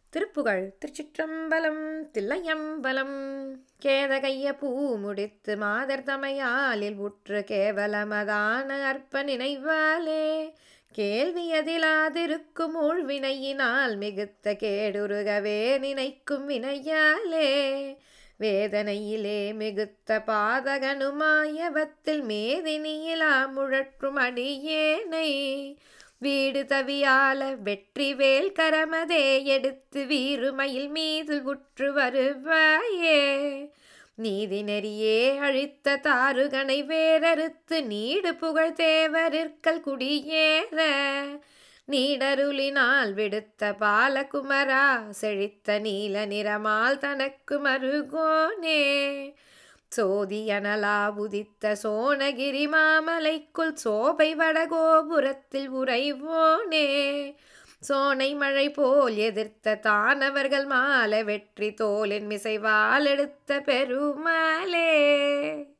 திருப்புகழ் திருச்சிற்றம்பலம் தில்லையம்பலம் கேதகைய பூ முடித்து மாதர் தமையாலில் உற்று கேவலமதான அற்ப நினைவாலே கேள்வியதிலாதிருக்கும் ஊழ்வினையினால் மிகுத்த கேடுருகவே நினைக்கும் வினையாலே வேதனையிலே மிகுத்த பாதகனுமாயவத்தில் மேதினியிலா முழற்றும் அடியேனை வீடு தவியால வெற்றி வேல் கரமதே எடுத்து வீறுமயில் மீது உற்று வருவாயே நீதி நெறியே அழித்த தாருகனை வேறறுத்து நீடு புகழ் தேவரிற்கல் குடியேற நீடருளினால் விடுத்த பாலகுமரா செழித்த நீல நிறமால் தனக்கு மருகோனே சோதியனலா உதித்த சோனகிரி மாமலைக்குள் சோபை வடகோபுரத்தில் உறைவோனே சோனை மழை போல் எதிர்த்த தானவர்கள் மாலை வெற்றி தோலின் மிசைவால் எடுத்த பெருமாளே